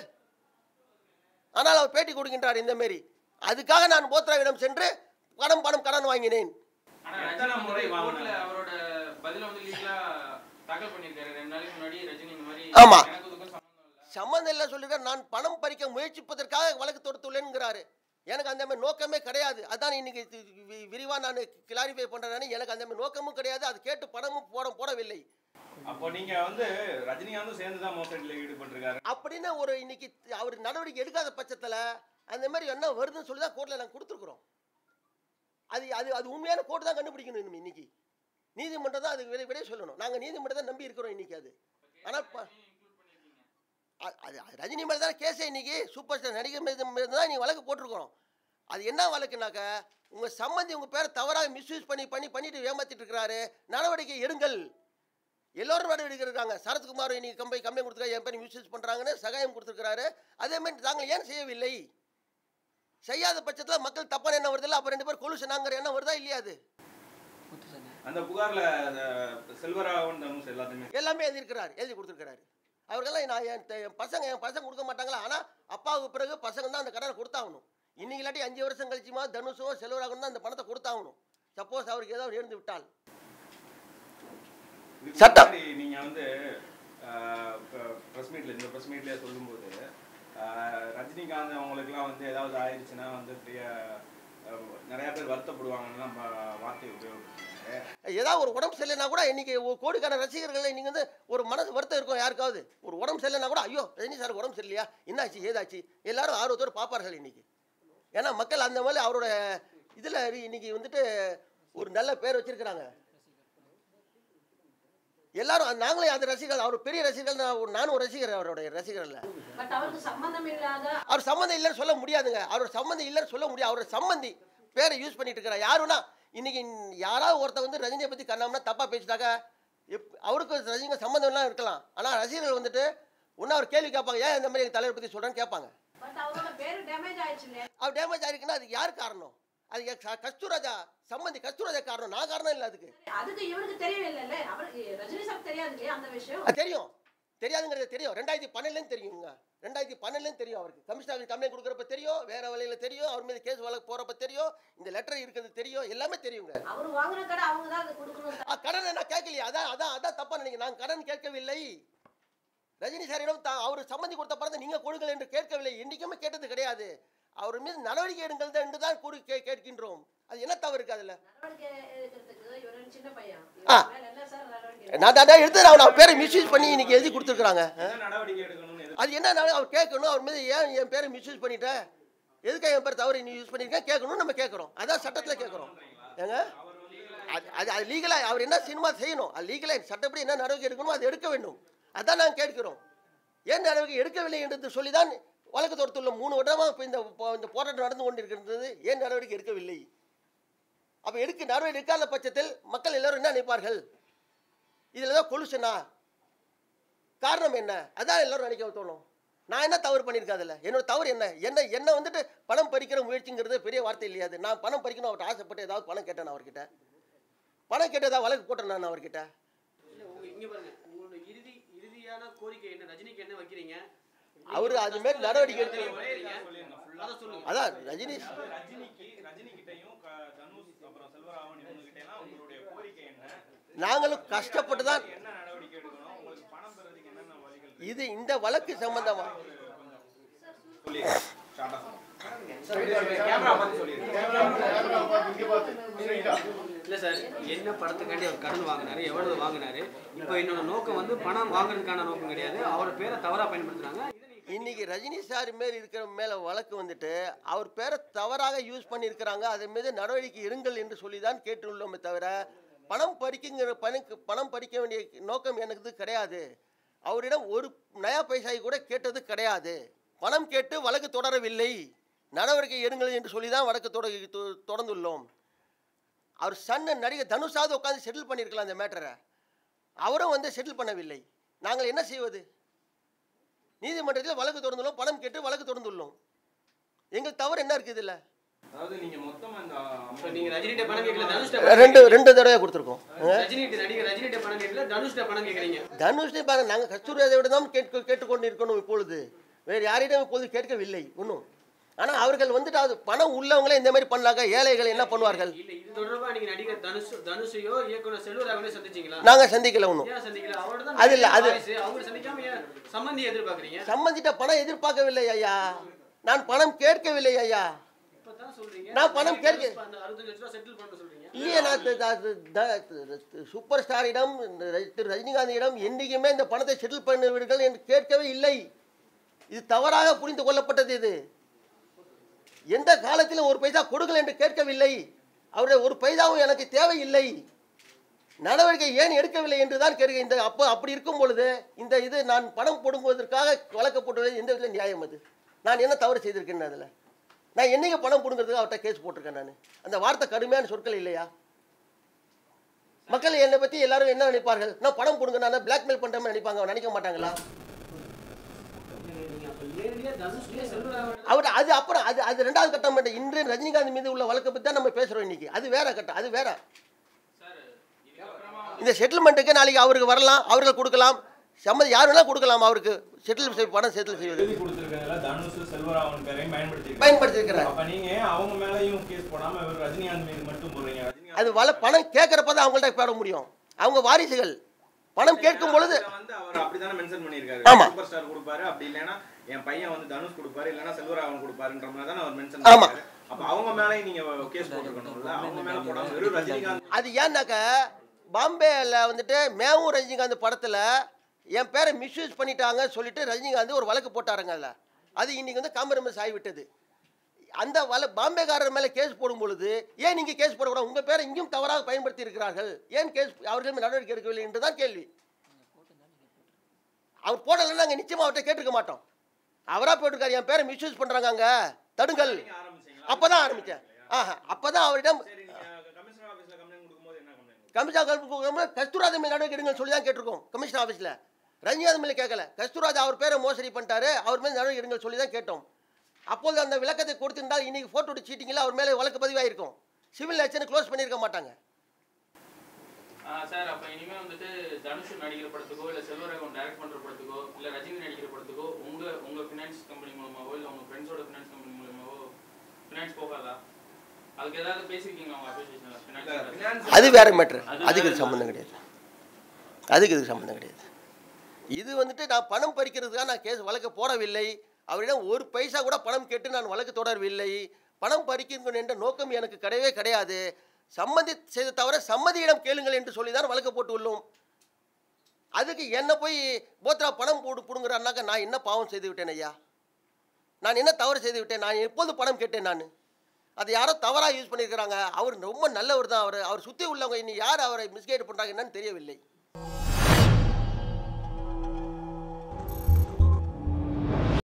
ஆனால் அவர் பேட்டி கொடுக்கின்றார் இந்த மாரி அதுக்காக நான் போத்ராவிடம் சென்று பணம் பணம் கடன் வாங்கினேன் ஆனா எத்தனை ரஜினி முறை வந்து வாங்கினாங்க? கோர்ட்ல அவரோட பதில வந்து லீகலா தாக்கல் பண்ணிருக்காரு ரெண்டு நாளைக்கு முன்னாடி ரஜினி இந்த மாதிரி ஆமா. எனக்கு இதுக்கும் சம்மந்தம் இல்ல சம்மந்தம் இல்லை சொல்லிருக்கார் நான் பணம் பறிக்க முயற்சிப்பதற்காக வழக்கு தொடுத்துள்ளேங்கிறாரு எனக்கு அந்த மாதிரி நோக்கமே கிடையாது அதான் இன்னைக்கு விரிவாக நான் கிளாரிஃபை பண்ணுறேன் எனக்கு அந்த மாதிரி நோக்கமும் கிடையாது அது கேட்டு பணமும் போட போடவில்லை அப்போ நீங்க வந்து ரஜினிகாந்தும் சேர்ந்து தான் மோசடியில் ஈடுபட்டிருக்காரு அப்படின்னு ஒரு இன்னைக்கு அவர் நடவடிக்கை எடுக்காத பட்சத்தில் அந்த மாதிரி என்ன வருதுன்னு சொல்லி தான் கோர்ட்டில் நாங்கள் கொடுத்துருக்குறோம் அது அது அது உண்மையான கோர்ட்டு தான் கண்டுபிடிக்கணும் இனிமே இன்னைக்கு நீதிமன்றம் தான் அதுக்கு விடை விடை சொல்லணும் நாங்கள் நீதிமன்றம் தான் நம்பி இருக்கிறோம் இன்னைக்கு அது ஆனால் ப- அ- அது அது ரஜினி மேலே தான் கேஸே இன்னைக்கு சூப்பர் ஸ்டார் நடிகர் மீது மீது தான் நீ வழக்கு போட்டிருக்கிறோம் அது என்ன வழக்குனாக்க உங்கள் சம்மந்தி உங்கள் பேரை தவறாக மிஸ்யூஸ் பண்ணி பண்ணி பண்ணிட்டு ஏமாத்திட்டு இருக்கிறாரு நடவடிக்கை எடுங்கள் எல்லோரும் நடவடிக்கை எடுக்கிறாங்க சரத்குமார் இன்னைக்கு கம்பெனி கம்பெனி கொடுத்துருக்காரு என் பேர் மிஸ்யூஸ் பண்ணுறாங்கன்னு சகாயம் கொடுத்துருக்காரு அதே மாதிரி தாங்கள் ஏன் செய்யவில்லை செய்யாத பட்சத்தில் மக்கள் தப்பான எண்ணம் வருதில்ல அப்போ ரெண்டு பேர் கொலுசனாங்கிற எண்ணம் வருதா இல்லையா அது அந்த புகார்ல அஹ், செல்வராகவன் தனுஷ் எல்லாத்தையுமே எல்லாமே எழுதியிருக்கிறார் எழுதி கொடுத்துருக்கிறாரு அவர்களெல்லாம் நான் என் த- என் பசங்க என் பசங்க கொடுக்க மாட்டாங்களா ஆனால் அப்பாவுக்கு பிறகு பசங்க தான் அந்த கடனை கொடுத்தாகணும் இன்னைக்கு இல்லாட்டி அஞ்சு வருஷம் கழிச்சுமா தனுஷோ செல்வராகவன் தான் அந்த பணத்தை கொடுத்தாகணும் சப்போஸ் அவருக்கு ஏதாவது நேர்ந்து விட்டால் இதுக்கு சட்டம். முன்னாடி நீங்க வந்து ப்ரெஸ் மீட்ல இந்த ப்ரெஸ் மீட்ல சொல்லும்போது அஹ், ரஜினிகாந்த் அவங்களுக்குலாம் வந்து ஏதாவது ஆயிடுச்சுன்னா வந்து பெரிய அஹ், நிறைய பேர் வருத்தப்படுவாங்கன்னு நம்ம வார்த்தை உபயோகப்படுத்துனாங்க ஏதாவது ஒரு உடம்பு சரியில்லைனா கூட இன்னைக்கு ஒரு கோடிக்கான ரசிகர்கள் இன்னைக்கு வந்து ஒரு மனசு வருத்தம் இருக்கும் யாருக்காவது ஒரு உடம்பு சரியில்லைனா கூட ஐயோ ரஜினி சார் உடம்பு சரியில்லையா என்னாச்சு ஏதாச்சு எல்லாரும் ஆர்வத்தோடு பார்ப்பார்கள் இன்னைக்கு ஏன்னா மக்கள் அந்த மாதிரி அவரோட இதில் இன்னைக்கு வந்துட்டு ஒரு நல்ல பேர் வச்சிருக்கிறாங்க எல்லாரும் அந்த- நாங்களே அந்த ரசிகர்கள் அவர் பெரிய ரசிகர்கள் நான் ஒரு- நானும் ஒரு ரசிகர் அவருடைய ரசிகர்ல பட் அவருக்கு சம்பந்தம் இல்லாத அவர் சம்மந்தம் இல்லைன்னு சொல்ல முடியாதுங்க அவர் சம்மந்தம் இல்லைன்னு சொல்ல முடியாது அவர் சம்மந்தி பேரை யூஸ் பண்ணிட்டு இருக்கிறார் யாருன்னா இன்னைக்கு யாராவது ஒருத்தர் வந்து ரஜினியை பற்றி கண்ணாமனா தப்பாக பேசிட்டாக்க எப் அவருக்கு ரஜினிக்கு சம்மந்தம் எல்லாம் இருக்கலாம் ஆனால் ரசிகர்கள் வந்துட்டு ஒன்று அவர் கேள்வி கேட்பாங்க ஏன் இந்த மாதிரி எங்கள் தலைவர் பற்றி சொல்கிறேன்னு கேட்பாங்க பட் அவரோட பேரு டேமேஜ் ஆயிடுச்சு இல்லையா அவர் டேமேஜ் ஆயிருக்குன்னா அது யார் காரணம் அது எ- க- கஸ்தூராஜா சம்மந்தி கஸ்தூராஜா காரணம் நான் காரணம் இல்லை அதுக்கு அதுக்கு இவருக்கு தெரியவே இல்லைல்ல அவருக்கு ரஜினி சார் தெரியாது இல்லையா அந்த விஷயம் அது தெரியும் தெரியாதுங்கிறது தெரியும் ரெண்டாயிரத்தி பன்னெண்டுலேயும் தெரியுங்க ரெண்டாயிரத்தி பன்னெண்டுலேயும் தெரியும் அவருக்கு கமிஷனர் கம்ப்ளைண்ட் கொடுக்குறப்ப தெரியும் வேற வழியில் தெரியும் அவர் மீது கேஸ் வழக்கு போகிறப்ப தெரியும் இந்த லெட்டர் இருக்கிறது தெரியும் எல்லாமே தெரியுங்க அவர் வாங்குற கடை அவங்க தான் அதை கொடுக்கணும் ஆ, கடன் நான் கேட்கலையே அதான் அதான் அதான் தப்பா நினைக்கிறேன் நான் கடன் கேட்கவில்லை ரஜினி சாரிடம் தா அவர் சம்மந்தி கொடுத்த பணத்தை நீங்கள் கொடுங்கள் என்று கேட்கவில்லை என்றைக்குமே கேட்டது கிடையாது அவர் மீது நடவடிக்கை எடுங்கள் தான் என்று தான் கூறி கே கேட்கின்றோம் அது என்ன தவறு இருக்கு அதில் நடவடிக்கை எடுக்கிறதுக்கு இவர் சின்ன பையன் ஆ. இவர் மேல என்ன சார் நடவடிக்கை நான் தான் எடுத்து அவன் அவன் பேரை மிஸ்யூஸ் பண்ணி இன்னைக்கு எழுதி கொடுத்துருக்குறாங்க என்ன நடவடிக்கை எடுக்கணும்னு எதிர் அது என்ன நான் அவர் கேட்கணும் அவர் மீது ஏன் என் பேரை மிஸ்யூஸ் பண்ணிட்டேன் எதுக்காக என் பேர் தவறு நீ யூஸ் பண்ணியிருக்கேன் கேட்கணும் நம்ம கேட்குறோம் அதான் சட்டத்தில் கேட்குறோம் ஏங்க அது அது அது லீகலாக அவர் என்ன சினிமா செய்யணும் அது லீகலாக சட்டப்படி என்ன நடவடிக்கை எடுக்கணுமோ அதை எடுக்க வேண்டும் அதான் நாங்கள் கேட்கிறோம் ஏன் நடவடிக்கை எடுக்கவில்லை என்று சொல்லி தான் வழக்கு தொடுத்துள்ள மூணு வருடமாக இப்போ இந்த போ- இந்த போராட்டம் நடந்து கொண்டிருக்கின்றது ஏன் நடவடிக்கை எடுக்கவில்லை அப்போ எடுக்க நடவடிக்கை எடுக்காத பட்சத்தில் மக்கள் எல்லாரும் என்ன நினைப்பார்கள் இதில் ஏதோ கொலுசனா காரணம் என்ன அதான் எல்லாரும் நினைக்க தோணும் நான் என்ன தவறு பண்ணியிருக்கேன் அதில் என்னோட தவறு என்ன என்ன என்ன வந்துட்டு பணம் பறிக்கிற முயற்சிங்கிறது பெரிய வார்த்தை இல்லையா அது நான் பணம் பறிக்கணும் அவர்கிட்ட ஆசைப்பட்டு ஏதாவது பணம் கேட்டேன் அவர்கிட்ட பணம் கேட்டு ஏதாவது வழக்கு போட்டேன் நான் அவர்கிட்ட இல்ல உங்க இங்க பாருங்க உங்களோட இறுதி இறுதியான கோரிக்கை என்ன ரஜினிக்கு என்ன வைக்கிறீங்க அவரு அது மாதிரி நடவடிக்கை எடுத்து வைக்கிறீங்க. சொல்லிருங்க full-ஆ. அதை சொல்லுங்க அதான் ரஜினி அதாவது ரஜினிக்கு ரஜினி கிட்டயும் க- தனுஷ் அப்புறம் செல்வராகவன் இவங்க கிட்டலாம் உங்களுடைய கோரிக்கை என்ன நாங்களும் கஷ்டப்பட்டு தான் என்ன நடவடிக்கை எடுக்கணும் உங்களுக்கு பணம் பெறதுக்கு என்னென்ன வழிகள் இருக்கு? இது இந்த வழக்கு சம்பந்தமா சொல்லிடுங்க ஷார்ட்டா கேமரா பார்த்து சொல்லிடுங்க இல்ல சார் என்ன படத்துக்காண்டி அவர் கடன் வாங்கினாரு எவ்வளவு வாங்கினாரு இப்போ என்னோட நோக்கம் வந்து பணம் வாங்குறதுக்கான நோக்கம் கிடையாது அவர் பேரை தவறா பயன்படுத்துறாங்க இதை நீங்க இன்னைக்கு ரஜினி சார் மேல் இருக்கிற மேலே வழக்கு வந்துட்டு அவர் பேரை தவறாக யூஸ் பண்ணியிருக்கிறாங்க அதன் மீது நடவடிக்கை இருங்கள் என்று சொல்லி தான் கேட்டுள்ளோமே தவிர பணம் பறிக்குங்கிற பணக்கு பணம் பறிக்க வேண்டிய நோக்கம் எனக்கு கிடையாது அவரிடம் ஒரு நயா பைசாய் கூட கேட்டது கிடையாது பணம் கேட்டு வழக்கு தொடரவில்லை நடவடிக்கை எடுங்கள் என்று சொல்லி தான் வழக்கு தொட தொ- தொடர்ந்துள்ளோம் அவர் சன் நடிகர் தனுஷாவது உட்காந்து செட்டில் பண்ணியிருக்கலாம் அந்த மேட்டரை அவரும் வந்து செட்டில் பண்ணவில்லை நாங்கள் என்ன செய்வது நீதிமன்றத்தில் வழக்கு தொடர்ந்துள்ளோம் பணம் கேட்டு வழக்கு தொடர்ந்துள்ளோம் எங்களுக்கு தவறு என்ன இருக்குது இதில் அதாவது நீங்க மொத்தமா இந்த இப்போ நீங்க ரஜினிகிட்ட பணம் கேட்கல தனுஷ்ட ரெண்டு ரெண்டு தடவை கொடுத்துருக்கோம் ரஜினிகிட்ட நடிகர் ரஜினிகிட்ட பணம் கேட்கல தனுஷ்ட பணம் கேட்குறீங்க தனுஷ்னே பாருங்க நாங்கள் கஸ்தூரியாதை விட தான் கேட்க கேட்டுக்கொண்டு இருக்கணும் இப்பொழுது வேறு யாரிடம் இப்பொழுது கேட்கவில்லை ஒன்றும் ஆனால் அவர்கள் வந்துட்டு அது பணம் உள்ளவங்களே இந்த மாதிரி பண்ணாங்க ஏழைகள் என்ன பண்ணுவார்கள் இல்ல இது தொடர்பா நீங்க நடிகர் தனுஷ் தனுஷையோ இயக்குனர் செல்வராகவனே சந்திச்சீங்களா நாங்கள் சந்திக்கல ஒன்றும் ஏன் சந்திக்கல அவரோட தான் அது இல்ல, அது- வாரிசு. அவங்க சந்திக்காம ஏன் சம்பந்தி எதிர்பார்க்கறீங்க சம்பந்திட்ட பணம் எதிர்பார்க்கவில்லை ஐயா நான் பணம் கேட்கவில்லை ஐயா இப்பதான் சொல்றீங்க நான் பணம் கேட்க- அந்த அறுபத்தஞ்சு லட்ச ரூபா செட்டில் பண்ண சொல்றீங்க இல்லையே நான் த- த- த- த- சூப்பர் ஸ்டாரிடம் இந்த ர- திரு ரஜினிகாந்திடம் என்றைக்குமே இந்த பணத்தை செட்டில் பண்ணுவீர்கள் என்று கேட்கவே இல்லை இது தவறாக புரிந்து கொள்ளப்பட்டது இது எந்த காலத்திலும் ஒரு பைசா கொடுங்கள் என்று கேட்கவில்லை அவருடைய ஒரு பைசாவும் எனக்கு தேவையில்லை நடவடிக்கை ஏன் எடுக்கவில்லை என்று தான் கேட்க இந்த அப்போ அப்படி இருக்கும் பொழுது இந்த இது நான் பணம் போடுவதற்காக வழக்கப்பட்டுள்ளது எந்த விதத்தில் நியாயம் அது நான் என்ன தவறு செய்திருக்கேன் அதில் நான் என்னைக்கு பணம் பிடுங்கிறதுக்கு அவர்கிட்ட கேஸ் போட்டிருக்கேன் நான் அந்த வார்த்தை கடுமையான சொற்கள் இல்லையா மக்கள் என்னை பற்றி எல்லாரும் என்ன நினைப்பார்கள் நான் பணம் கொடுங்க நான் பிளாக்மெயில் பண்ணுறேன்னு நினைப்பாங்க நினைக்க மாட்டாங்களா நீங்க அப்ப நேரடியா தனுஷ்லயே செல்வராகவன் அவர் அது அப்புறம் அது அது ரெண்டாவது கட்டம் மட்டும் இன்று ரஜினிகாந்த் மீது உள்ள வழக்கை பற்றி தான் நம்ம பேசுகிறோம் இன்னைக்கு அது வேற கட்டம் அது வேற சார் இந்த செட்டில்மெண்ட்டுக்கு நாளைக்கு அவருக்கு வரலாம் அவர்கள் கொடுக்கலாம் சம்மதி யார் வேணாலும் கொடுக்கலாம் அவருக்கு செட்டில் செய் பணம் செட்டில் செய்வது எழுதி கொடுத்துருக்கதுல தனுஷ் செல்வராமன் பேரையும் பயன்படுத்தி பயன்படுத்தியிருக்கிறார் அப்ப நீங்க ஏன் அவங்க மேலயும் கேஸ் போடாம இவர் ரஜினிகாந்த் மீது மட்டும் போடுறீங்க ரஜினிகாந்த் அது வள பணம் கேட்குறப்ப தான் அவங்கள்ட்ட பெற முடியும் அவங்க வாரிசுகள் பணம் கேட்கும் பொழுது அதுல வந்து அவர் அப்படிதானே மென்ஷன் பண்ணிருக்காரு ஆமா. சூப்பர் ஸ்டார் கொடுப்பாரு அப்படி இல்லைன்னா என் பையன் வந்து தனுஷ் கொடுப்பாரு இல்லைன்னா செல்வராகவன் கொடுப்பாருன்ற மாதிரி தானே அவர் மென்ஷன் ஆமா. பண்ணிருக்காரு அப்ப அவங்க மேலயும் நீங்க கேஸ் போட்டுருக்கணும்ல அவங்க மேல போடாம வெறும் ரஜினிகாந்த் அது ஏன்னாக்க பாம்பேல வந்துட்டு மேவும் ரஜினிகாந்த் படத்தில் என் பேரை மிஸ்யூஸ் பண்ணிட்டாங்க சொல்லிட்டு ரஜினிகாந்த் ஒரு வழக்கு போட்டாருங்க அதில் அது இன்னைக்கு வந்து காம்ப்ரமைஸ் ஆகிவிட்டது அந்த வல பாம்பேக்காரர் மேலே கேஸ் போடும் பொழுது ஏன் நீங்கள் கேஸ் போடக்கூடாது உங்கள் பேரை இங்கேயும் தவறாக பயன்படுத்தி இருக்கிறார்கள் ஏன் கேஸ் அவர்கள் மீது நடவடிக்கை எடுக்கவில்லை என்று தான் கேள்வி அவர் போடலைன்னா நாங்கள் நிச்சயமாக அவர்கிட்ட கேட்டிருக்க மாட்டோம் அவராக போட்டிருக்காரு என் பேரை மிஸ்யூஸ் பண்ணுறாங்க அங்கே தடுங்கள் ஆரம்பிச்சீங்களா அப்போ தான் ஆரம்பித்தேன் ஆஹா அப்போ தான் அவரிடம் சரி நீங்க கமிஷனர் ஆபீஸ்ல கம்ப்ளைண்ட் கொடுக்கும்போது என்ன கம்ப்ளைண்ட் கமிஷனர் கஸ்தூராஜ் மேல் நடவடிக்கை எடுங்கன்னு சொல்லி தான் கேட்டிருக்கோம் கமிஷனர் ஆஃபீஸில் ரஞ்சிநாத் மேலே கேட்கல கஸ்தூராஜ் அவர் பேரை மோசடி பண்ணிட்டாரு அவர் மேல் நடவடிக்கை எடுங்கன்னு சொல்லி தான் கேட்டோம் அப்போது அந்த விளக்கத்தை கொடுத்திருந்தால் இன்னைக்கு ஃபோட்டோ சீட்டிங்கில் அவர் மேலே வழக்கு பதிவாயிருக்கும் சிவில் ஆக்ஷனை க்ளோஸ் பண்ணியிருக்க மாட்டாங்க ஆ, சார் அப்ப இனிமே வந்துட்டு தனுஷ் நடிக்கிற படத்துக்கோ இல்ல செல்வராகவன் டைரக்ட் பண்ற படத்துக்கோ இல்ல ரஜினி நடிக்கிற படத்துக்கோ உங்க உங்க ஃபினான்ஸ் கம்பெனி மூலமாவோ இல்ல உங்க ஃப்ரெண்ட்ஸோட ஃபினான்ஸ் கம்பெனி மூலமாவோ ஃபினான்ஸ் போகாதா அதுக்கு ஏதாவது பேசிருக்கீங்க உங்க அசோசியேஷன்ல ஃபினான்ஸ் ஃபினான்ஸ் அது வேற மேட்ரு அதுக்கு இது சம்மந்தம் கிடையாது அதுக்கு இதுக்கு சம்மந்தம் கிடையாது இது வந்துட்டு நான் பணம் பறிக்கிறதுக்காக நான் கேஸ் வழக்கு போடவில்லை அவரிடம் ஒரு பைசா கூட பணம் கேட்டு நான் வழக்கு தொடரவில்லை பணம் பறிக்கணும் என்ற நோக்கம் எனக்கு கிடையவே கிடையாது சம்மதி செய்த தவிர சம்மதியிடம் கேளுங்கள் என்று சொல்லி தான் வழக்கு போட்டு உள்ளோம் அதுக்கு என்ன போய் போத்ரா பணம் போடு பிடுங்குறாருனாக்கா நான் என்ன பாவம் செய்து விட்டேன் ஐயா நான் என்ன தவறு செய்து விட்டேன் நான் எப்போது பணம் கேட்டேன் நான் அது யாரோ தவறாக யூஸ் பண்ணியிருக்கிறாங்க அவர் ரொம்ப நல்லவர் தான் அவர் அவர் சுற்றி உள்ளவங்க இன்னி யார் அவரை மிஸ்கைட் பண்ணுறாங்க என்னன்னு தெரியவில்லை